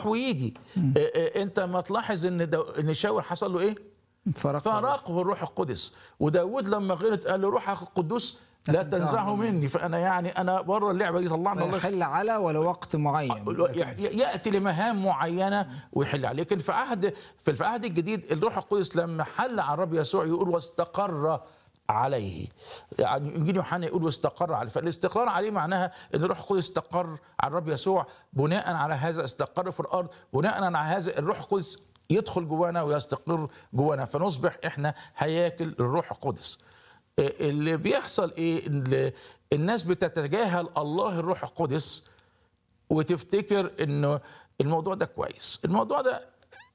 يروح ويجي آه، آه، انت ما تلاحظ ان دو... ان شاول حصل له ايه فرق فراقه الروح القدس وداود لما غلط قال له روحك القدوس لا لا تنزعه تنزعه مني. مني فانا يعني انا بره اللعبه دي طلعنا الله يحل على ولوقت معين ي- ياتي لمهام معينه ويحل عليه لكن في عهد في العهد الجديد الروح القدس لما حل على الرب يسوع يقول واستقر عليه يعني انجيل يوحنا يقول واستقر عليه فالاستقرار عليه معناها ان الروح القدس استقر على الرب يسوع بناء على هذا استقر في الارض بناء على هذا الروح القدس يدخل جوانا ويستقر جوانا فنصبح احنا هياكل الروح القدس اللي بيحصل ايه إن الناس بتتجاهل الله الروح القدس وتفتكر انه الموضوع ده كويس الموضوع ده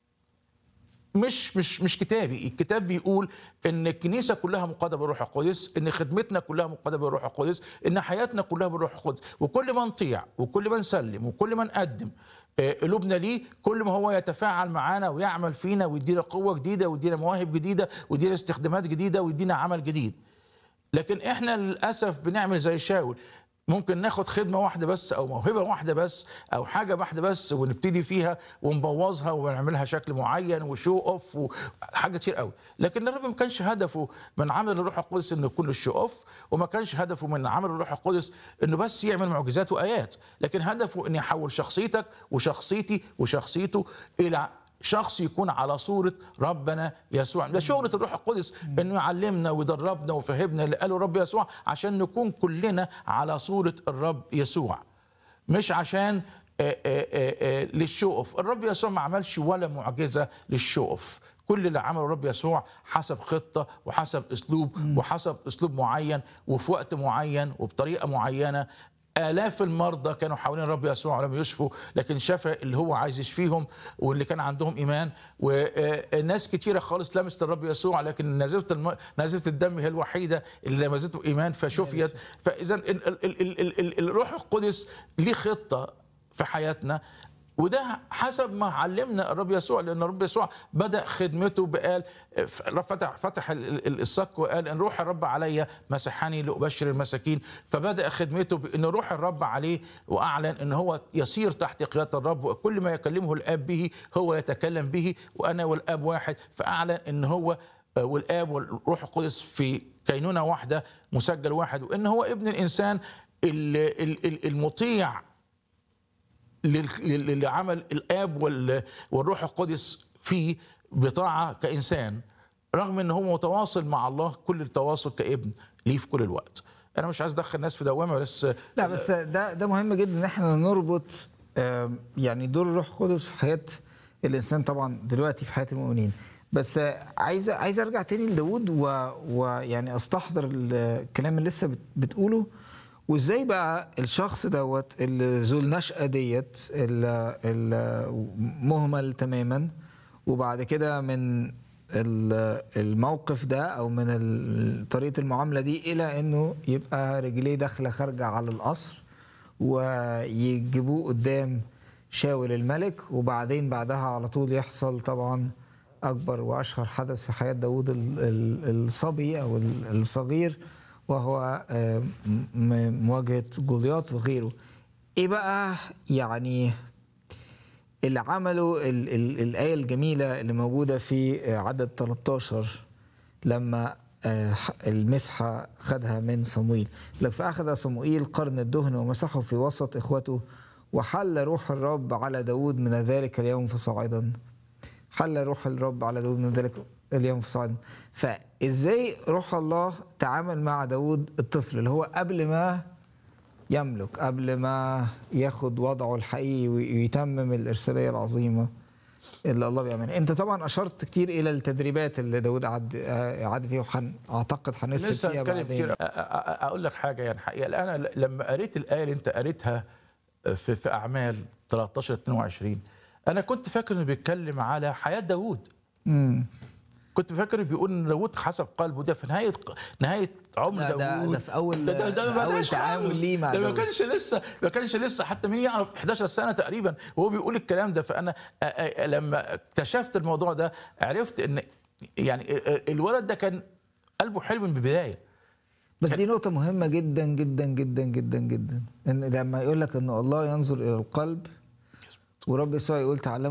مش مش مش كتابي الكتاب بيقول ان الكنيسه كلها مقاده بالروح القدس ان خدمتنا كلها مقاده بالروح القدس ان حياتنا كلها بالروح القدس وكل ما نطيع وكل ما نسلم وكل ما نقدم آه، قلوبنا ليه كل ما هو يتفاعل معانا ويعمل فينا ويدينا قوه جديده ويدينا مواهب جديده ويدينا استخدامات جديده ويدينا عمل جديد لكن احنا للاسف بنعمل زي شاول ممكن ناخد خدمه واحده بس او موهبه واحده بس او حاجه واحده بس ونبتدي فيها ونبوظها ونعملها شكل معين وشو اوف وحاجه كتير قوي لكن الرب ما كانش هدفه من عمل الروح القدس انه يكون الشو اوف وما كانش هدفه من عمل الروح القدس انه بس يعمل معجزات وايات لكن هدفه ان يحول شخصيتك وشخصيتي وشخصيته الى شخص يكون على صورة ربنا يسوع ده شغلة الروح القدس انه يعلمنا ويدربنا ويفهمنا اللي قاله الرب يسوع عشان نكون كلنا على صورة الرب يسوع مش عشان آه، آه، آه، آه، للشو اوف الرب يسوع ما عملش ولا معجزة للشو اوف كل اللي عمله الرب يسوع حسب خطة وحسب اسلوب وحسب اسلوب معين وفي وقت معين وبطريقة معينة آلاف المرضى كانوا حوالين الرب يسوع ولم يشفوا لكن شفى اللي هو عايز يشفيهم واللي كان عندهم إيمان وناس كتيرة خالص لمست الرب يسوع لكن نازفة الم... نازفة الدم هي الوحيدة اللي لمسته إيمان فشفيت فإذا ال... ال... ال... ال... ال... الروح القدس ليه خطة في حياتنا وده حسب ما علمنا الرب يسوع لان الرب يسوع بدا خدمته بقال فتح فتح ال- ال- الصك وقال ان روح الرب علي مسحني لابشر المساكين فبدا خدمته بان روح الرب عليه واعلن ان هو يسير تحت قياده الرب وكل ما يكلمه الاب به هو يتكلم به وانا والاب واحد فاعلن ان هو والاب والروح القدس في كينونه واحده مسجل واحد وان هو ابن الانسان ال- ال- ال- المطيع لل- لل- لعمل الاب وال- والروح القدس فيه بطاعه كانسان رغم ان هو متواصل مع الله كل التواصل كابن ليه في كل الوقت انا مش عايز ادخل الناس في دوامه بس لا بس ده ده مهم جدا ان احنا نربط آم، يعني دور الروح القدس في حياه الانسان طبعا دلوقتي في حياه المؤمنين بس آه، عايز عايز ارجع تاني لداود و- ويعني استحضر الكلام اللي لسه بت- بتقوله وازاي بقى الشخص دوت اللي ذو النشأة ديت اللي اللي مهمل تماما وبعد كده من ال- الموقف ده او من ال- طريقه المعامله دي الى انه يبقى رجليه داخله خارجه على القصر ويجيبوه قدام شاول الملك وبعدين بعدها على طول يحصل طبعا اكبر واشهر حدث في حياه داوود ال- ال- الصبي او ال- الصغير وهو آه، م- م- مواجهه جولياط وغيره ايه بقى يعني اللي عملوا ال ال الآية الجميلة اللي موجودة في آه، عدد 13 لما آه، ح- المسحة خدها من صموئيل لك فأخذ صموئيل قرن الدهن ومسحه في وسط إخوته وحل روح الرب على داود من ذلك اليوم فصاعدا حل روح الرب على داود من ذلك اليوم فصاعدا فإزاي روح الله تعامل مع داود الطفل اللي هو قبل ما يملك قبل ما ياخد وضعه الحقيقي ويتمم الإرسالية العظيمة اللي الله بيعملها انت طبعا اشرت كتير الى التدريبات اللي داود عد آه، عد فيها وحن اعتقد هنسال لسه فيها هتكلم بعدين كتير أ- أ- أ- اقول لك حاجه يعني حقيقه انا ل- لما قريت الايه اللي انت قريتها في في اعمال 13 22 انا كنت فاكر انه بيتكلم على حياه داوود مم. كنت فاكر بيقول ان داوود حسب قلبه ده في نهايه نهايه عمر لا، ده- داوود ده في أول- ده ده ده ما أول بداش تعامل خالص. ليه مع ده ما داوود. كانش لسه ما كانش لسه حتى مين يعرف 11 سنه تقريبا وهو بيقول الكلام ده فانا أ- أ- لما اكتشفت الموضوع ده عرفت ان يعني ال- ال- الولد ده كان قلبه حلو من البدايه بس دي نقطة مهمة جدا جدا جدا جدا جدا ان لما يقول لك ان الله ينظر الى القلب ورب يسوع يقول تعلموا